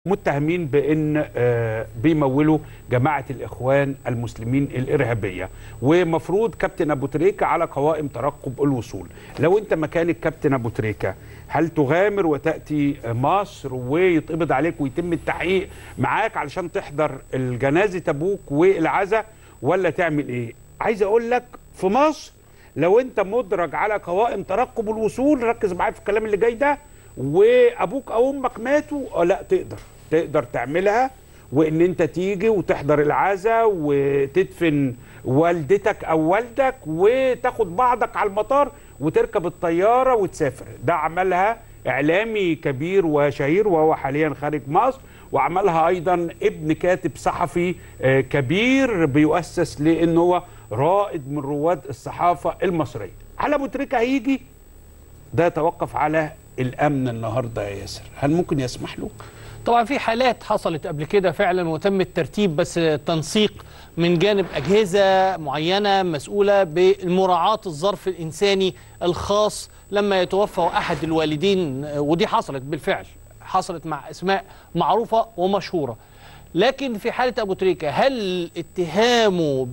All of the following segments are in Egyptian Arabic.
متهمين بان آه، بيمولوا جماعه الاخوان المسلمين الارهابيه ومفروض كابتن ابو تريكه على قوائم ترقب الوصول لو انت مكان الكابتن ابو تريكه هل تغامر وتاتي مصر ويتقبض عليك ويتم التحقيق معاك علشان تحضر الجنازه ابوك والعزاء ولا تعمل ايه عايز اقول لك في مصر لو انت مدرج على قوائم ترقب الوصول ركز معايا في الكلام اللي جاي ده وابوك او امك ماتوا آه لا تقدر تقدر تعملها وان انت تيجي وتحضر العزاء وتدفن والدتك او والدك وتاخد بعضك على المطار وتركب الطياره وتسافر ده عملها اعلامي كبير وشهير وهو حاليا خارج مصر وعملها ايضا ابن كاتب صحفي آه، كبير بيؤسس لان هو رائد من رواد الصحافه المصريه على ابو تريكه هيجي ده يتوقف على الامن النهارده يا ياسر هل ممكن يسمح له طبعا في حالات حصلت قبل كده فعلا وتم الترتيب بس تنسيق من جانب أجهزة معينة مسؤولة بمراعاة الظرف الإنساني الخاص لما يتوفى أحد الوالدين ودي حصلت بالفعل حصلت مع أسماء معروفة ومشهورة لكن في حالة أبو تريكة هل اتهامه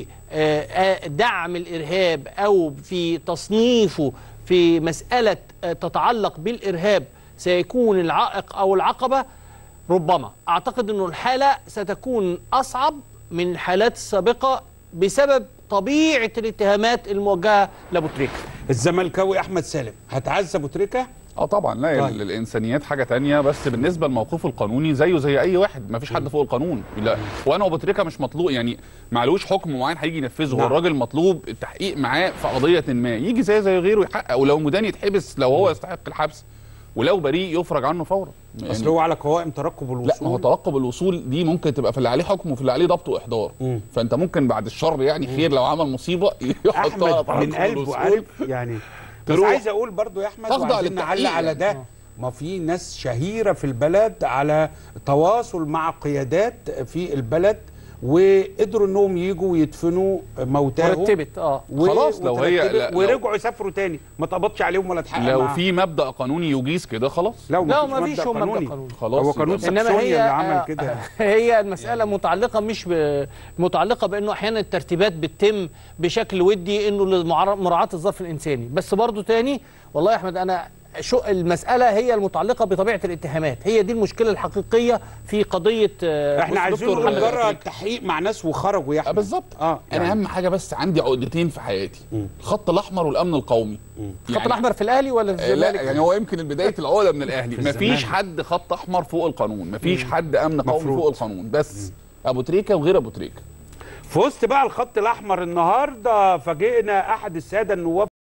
بدعم الإرهاب أو في تصنيفه في مسألة آه، تتعلق بالإرهاب سيكون العائق أو العقبة ربما أعتقد أنه الحالة ستكون أصعب من الحالات السابقة بسبب طبيعة الاتهامات الموجهة لأبو تريكة الزملكاوي احمد سالم هتعزى ابو تريكه اه طبعا لا طيب. طيب. الانسانيات حاجه تانية بس بالنسبه لموقفه القانوني زيه زي اي واحد ما فيش حد فوق القانون لا وانا وابو تريكه مش مطلوب يعني معلوش حكم معين هيجي ينفذه هو نعم. الراجل مطلوب التحقيق معاه في قضيه ما يجي زي زي غيره يحقق ولو مدان يتحبس لو هو يستحق الحبس ولو بريء يفرج عنه فورا يعني اصل هو على قوائم ترقب لا ما هو الوصول ترقب الوصول دي ممكن تبقى في اللي عليه حكم وفي اللي عليه ضبط واحضار مم. فانت ممكن بعد الشر يعني خير لو عمل مصيبه يحطها على احمد من ترقب قلبه الوصول. عارف يعني بس تروح. عايز اقول برضو يا احمد تخضع وعايزين للتحقيق نعلق على ده يعني. ما في ناس شهيره في البلد على تواصل مع قيادات في البلد وقدروا انهم يجوا ويدفنوا موتاهم مرتبت اه و- خلاص لو هي- وترتبت لا، لو- ورجعوا يسافروا تاني ما تقبضش عليهم ولا اتحقق لو معاهم. في مبدا قانوني يجيز كده خلاص لو لا ما ما فيش هو مبدأ قانوني خلاص هو قانون يبقى- انما ساكسونيا هي اللي عمل آه، كده هي المساله متعلقه مش ب... متعلقه بانه احيانا الترتيبات بتتم بشكل ودي انه لمراعاه الظرف الانساني بس برضو تاني والله يا احمد انا شو المساله هي المتعلقه بطبيعه الاتهامات هي دي المشكله الحقيقيه في قضيه آه، احنا بص عايزين دكتور نجرب محمد التحقيق مع ناس وخرجوا يا آه احمد بالظبط اه انا يعني اهم حاجه بس عندي عقدتين في حياتي الخط الاحمر والامن القومي الخط الاحمر في الاهلي ولا في آه، لا الزمالك يعني هو يمكن بدايه العقده من الاهلي في مفيش الزمالك. حد خط احمر فوق القانون مفيش حد امن قومي مفروض. فوق القانون بس ابو تريكه وغير ابو تريكه في وسط بقى الخط الاحمر النهارده فاجئنا احد الساده النواب